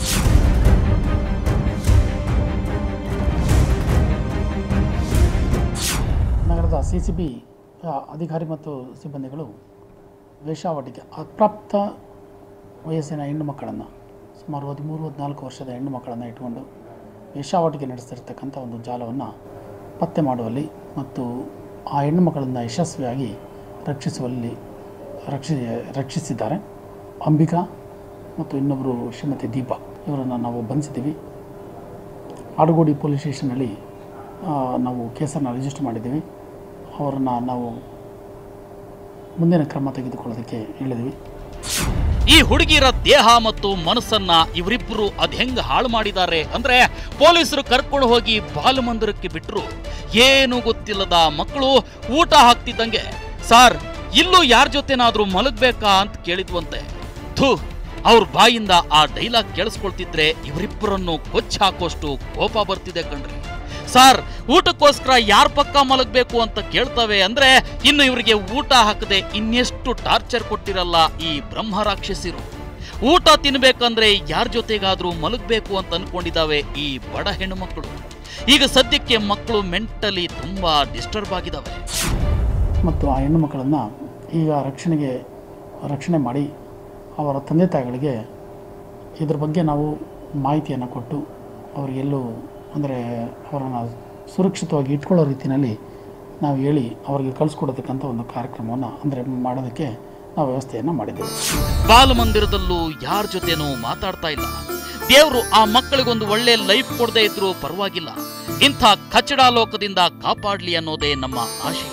ನಗರದ ಸಿ ಸಿ ಬಿ ಅಧಿಕಾರಿ ಮತ್ತು ಸಿಬ್ಬಂದಿಗಳು ವೇಶ್ಯಾವಾಟಿಕೆ ಅಪ್ರಾಪ್ತ ವಯಸ್ಸಿನ ಹೆಣ್ಣು ಮಕ್ಕಳನ್ನು ಸುಮಾರು ಹದಿಮೂರು ಹದಿನಾಲ್ಕು ವರ್ಷದ ಹೆಣ್ಣು ಮಕ್ಕಳನ್ನು ಇಟ್ಕೊಂಡು ವೇಶ್ಯಾವಾಟಿಕೆ ನಡೆಸ್ತಿರ್ತಕ್ಕಂಥ ಒಂದು ಜಾಲವನ್ನು ಪತ್ತೆ ಮಾಡುವಲ್ಲಿ ಮತ್ತು ಆ ಹೆಣ್ಣು ಮಕ್ಕಳನ್ನು ಯಶಸ್ವಿಯಾಗಿ ರಕ್ಷಿಸುವಲ್ಲಿ ರಕ್ಷಿ ರಕ್ಷಿಸಿದ್ದಾರೆ ಅಂಬಿಕಾ ಮತ್ತು ಇನ್ನೊಬ್ಬರು ಶ್ರೀಮತಿ ದೀಪಾ ಇವರನ್ನು ನಾವು ಬಂಧಿಸಿದ್ದೀವಿ ಆಡುಗೋಡಿ ಪೊಲೀಸ್ ಸ್ಟೇಷನಲ್ಲಿ ಆ, ನಾವು ಕೇಸನ್ನು ರಿಜಿಸ್ಟರ್ ಮಾಡಿದ್ದೀವಿ ಅವರನ್ನು ನಾವು ಮುಂದಿನ ಕ್ರಮ ತೆಗೆದುಕೊಳ್ಳೋದಕ್ಕೆ ಹೇಳಿದ್ವಿ ಈ ಹುಡುಗಿಯರ ದೇಹ ಮತ್ತು ಮನಸ್ಸನ್ನ ಇವರಿಬ್ಬರು ಅದ್ ಹೆಂಗ್ ಹಾಳು ಮಾಡಿದ್ದಾರೆ ಅಂದ್ರೆ ಪೊಲೀಸರು ಕರ್ಕೊಂಡು ಹೋಗಿ ಬಾಲ ಮಂದಿರಕ್ಕೆ ಬಿಟ್ರು ಏನು ಗೊತ್ತಿಲ್ಲದ ಮಕ್ಕಳು ಊಟ ಹಾಕ್ತಿದ್ದಂಗೆ ಸಾರ್ ಇಲ್ಲೂ ಯಾರ ಜೊತೆನಾದ್ರೂ ಮಲಗ್ಬೇಕಾ ಅಂತ ಕೇಳಿದ್ವಂತೆ ಥೂ ಅವ್ರ ಬಾಯಿಂದ ಆ ಡೈಲಾಗ್ ಕೇಳಿಸ್ಕೊಳ್ತಿದ್ರೆ ಇವರಿಬ್ಬರನ್ನು ಕೊಚ್ಚ ಹಾಕೋಷ್ಟು ಕೋಪ ಬರ್ತಿದೆ ಕಣ್ರಿ ಸಾರ್ ಊಟಕ್ಕೋಸ್ಕರ ಯಾರ ಪಕ್ಕ ಮಲಗಬೇಕು ಅಂತ ಕೇಳ್ತವೆ ಅಂದ್ರೆ ಇನ್ನು ಇವರಿಗೆ ಊಟ ಹಾಕದೆ ಇನ್ನೆಷ್ಟು ಟಾರ್ಚರ್ ಕೊಟ್ಟಿರಲ್ಲ ಈ ಬ್ರಹ್ಮ ರಾಕ್ಷಸಿರು ಊಟ ತಿನ್ಬೇಕಂದ್ರೆ ಯಾರ ಜೊತೆಗಾದ್ರೂ ಮಲಗಬೇಕು ಅಂತ ಅನ್ಕೊಂಡಿದ್ದಾವೆ ಈ ಬಡ ಹೆಣ್ಣು ಮಕ್ಕಳು ಈಗ ಸದ್ಯಕ್ಕೆ ಮಕ್ಕಳು ಮೆಂಟಲಿ ತುಂಬಾ ಡಿಸ್ಟರ್ಬ್ ಆಗಿದ್ದಾವೆ ಮತ್ತು ಆ ಹೆಣ್ಣು ಮಕ್ಕಳನ್ನು ಈಗ ರಕ್ಷಣೆಗೆ ರಕ್ಷಣೆ ಮಾಡಿ ಅವರ ತಂದೆ ತಾಯಿಗಳಿಗೆ ಇದ್ರ ಬಗ್ಗೆ ನಾವು ಮಾಹಿತಿಯನ್ನು ಕೊಟ್ಟು ಅವರಿಗೆಲ್ಲೂ ಅಂದರೆ ಅವರನ್ನು ಸುರಕ್ಷಿತವಾಗಿ ಇಟ್ಕೊಳ್ಳೋ ರೀತಿಯಲ್ಲಿ ನಾವು ಹೇಳಿ ಅವರಿಗೆ ಕಳಿಸ್ಕೊಡತಕ್ಕಂಥ ಒಂದು ಕಾರ್ಯಕ್ರಮವನ್ನು ಅಂದರೆ ಮಾಡೋದಕ್ಕೆ ನಾವು ವ್ಯವಸ್ಥೆಯನ್ನು ಮಾಡಿದ್ದೇವೆ ಬಾಲಮಂದಿರದಲ್ಲೂ ಯಾರ ಜೊತೆನೂ ಮಾತಾಡ್ತಾ ಇಲ್ಲ ದೇವ್ರು ಆ ಮಕ್ಕಳಿಗೊಂದು ಒಳ್ಳೆ ಲೈಫ್ ಕೊಡದೇ ಇದ್ರೂ ಪರವಾಗಿಲ್ಲ ಇಂಥ ಕಚಡ ಲೋಕದಿಂದ ಕಾಪಾಡ್ಲಿ ಅನ್ನೋದೇ ನಮ್ಮ ಆಶಯ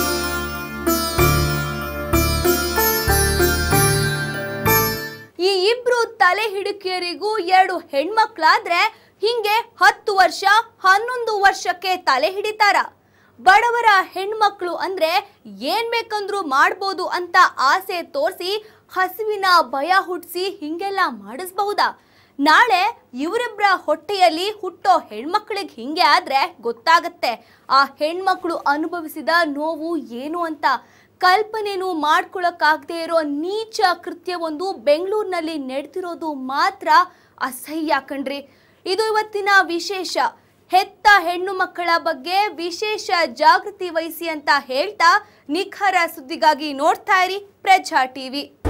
ಈ ಇಬ್ರು ತಲೆ ಹಿಡುಕಿಯರಿಗೂ ಎರಡು ಹೆಣ್ಮಕ್ಳಾದ್ರೆ ಹಿಂಗೆ ಹತ್ತು ವರ್ಷ ಹನ್ನೊಂದು ವರ್ಷಕ್ಕೆ ತಲೆ ಹಿಡಿತಾರ ಬಡವರ ಹೆಣ್ಮಕ್ಳು ಅಂದ್ರೆ ಏನ್ ಬೇಕಂದ್ರೂ ಮಾಡ್ಬೋದು ಅಂತ ಆಸೆ ತೋರಿಸಿ ಹಸಿವಿನ ಭಯ ಹುಟ್ಟಿಸಿ ಹಿಂಗೆಲ್ಲ ಮಾಡಿಸ್ಬಹುದಾ ನಾಳೆ ಇವರಿಬ್ಬರ ಹೊಟ್ಟೆಯಲ್ಲಿ ಹುಟ್ಟೋ ಹೆಣ್ಮಕ್ಳಿಗೆ ಹಿಂಗೆ ಆದ್ರೆ ಗೊತ್ತಾಗತ್ತೆ ಆ ಹೆಣ್ಮಕ್ಳು ಅನುಭವಿಸಿದ ನೋವು ಏನು ಅಂತ ಕಲ್ಪನೆನೂ ಮಾಡ್ಕೊಳಕ್ಕಾಗದೇ ಇರೋ ನೀಚ ಕೃತ್ಯವೊಂದು ಬೆಂಗಳೂರಿನಲ್ಲಿ ನಡೆದಿರೋದು ಮಾತ್ರ ಅಸಹ್ಯ ಕಣ್ರಿ ಇದು ಇವತ್ತಿನ ವಿಶೇಷ ಹೆತ್ತ ಹೆಣ್ಣು ಮಕ್ಕಳ ಬಗ್ಗೆ ವಿಶೇಷ ಜಾಗೃತಿ ವಹಿಸಿ ಅಂತ ಹೇಳ್ತಾ ನಿಖರ ಸುದ್ದಿಗಾಗಿ ನೋಡ್ತಾ ಇರಿ ಪ್ರಜಾ ಟಿವಿ